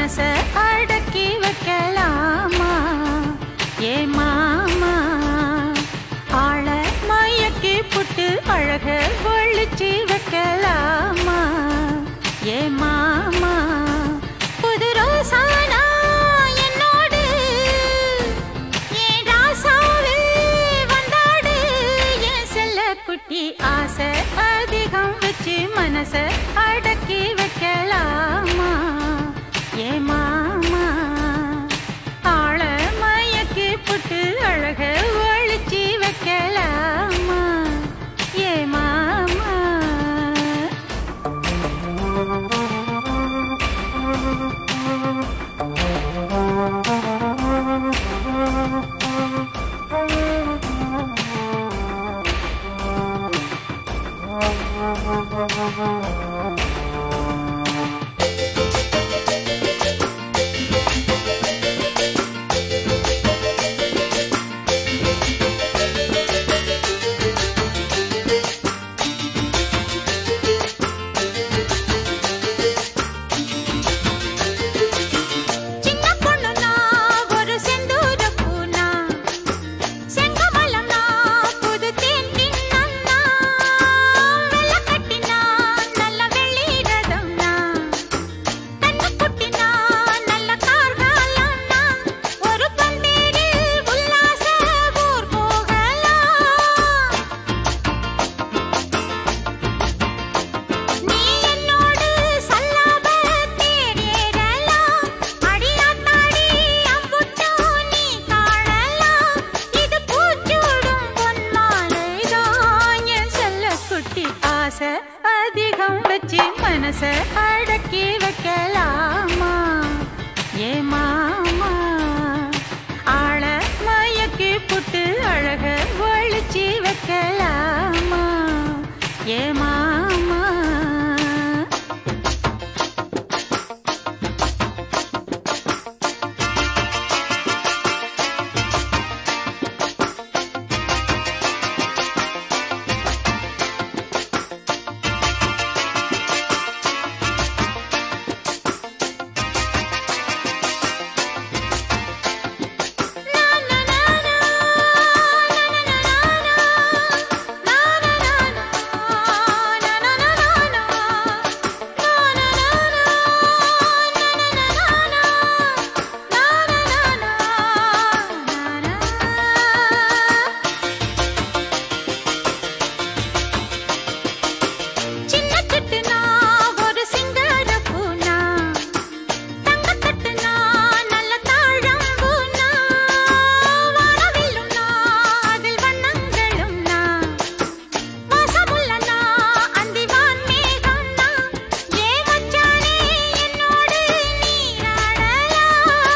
மனச அடக்கி வைக்கலாமா ஏ மாமா ஆள மயக்கி புட்டு அழக ஒழிச்சு வைக்கலாமா ஏ மாமா புது ரோசானா என்னோடு ஏன் ராசாவே வந்தாடு என் செல்ல குட்டி ஆசை அதிகம் வச்சு மனச அடக்கி வைக்கலாமா ஏ மாமா ஆள மயக்கி புட்டு அழக ஒழிச்சு வைக்கலாமா ஏ மாமா சின்ன பொண்ணுனா ஒரு செந்தூர பூனா செங்கமலம்னா புது தேன் கிண்ணம்னா வெள்ள கட்டினா நல்ல வெள்ளி ரதம்னா தன்னை குட்டினா நல்ல கார்காலம்னா ஒரு பந்தேரில் உல்லாச ஊர் போகலாம் நீ என்னோடு சல்லாப தேரேறலாம் அடியாத்தாடி அம்புட்டோ நீ தாழலாம் இது பூச்சூடும் பொன்மாலைதான் என் செல்ல குட்டி ஆசை அதிகம் வச்சு மனச அடக்கி வைக்கலாமா ஏ மாமா ஆள மயக்கி புட்டு அழக ஒழிச்சு வைக்கலாமா ஏ மாமா சின்ன சிட்டுனா ஒரு சிங்கார பூனா தங்கத்தட்டுனா நல்ல தாழம்பூனா வானவில்லும்னா அதில் வண்ணங்களும்னா வாசமுள்ளனா அந்திவான் மேகம்னா ஏ மச்சானே என்னோடு நீராடலாம்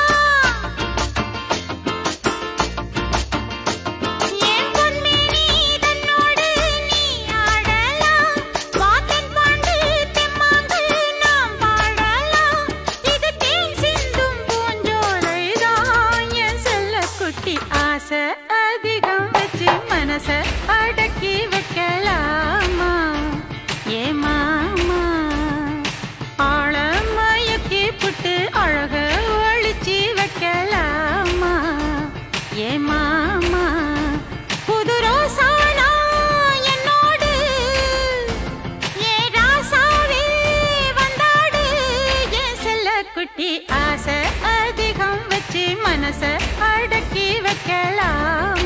ஏன் பொன்மேனி தன்னோடு நீ ஆடலாம் வாத்தன் பாண்டு தெம்மாங்கு நாம் பாடலாம் இது தேன் சிந்தும் பூஞ்சோலைதான் என் செல்ல குட்டி ஆசை அதிகம் வச்சு மனச அடக்கி வைக்கலாமா ஏ மாமா ஆழ மயக்கி புட்டு அழக ஒழிச்சு வைக்கலாமா ஏ மாமா புது ரோசானா என்னோடு ஏ ராசாவே வந்தாடு என் செல்ல குட்டி ஆசை அதிகம் வச்சு மனச அடக்கி வைக்கலாம்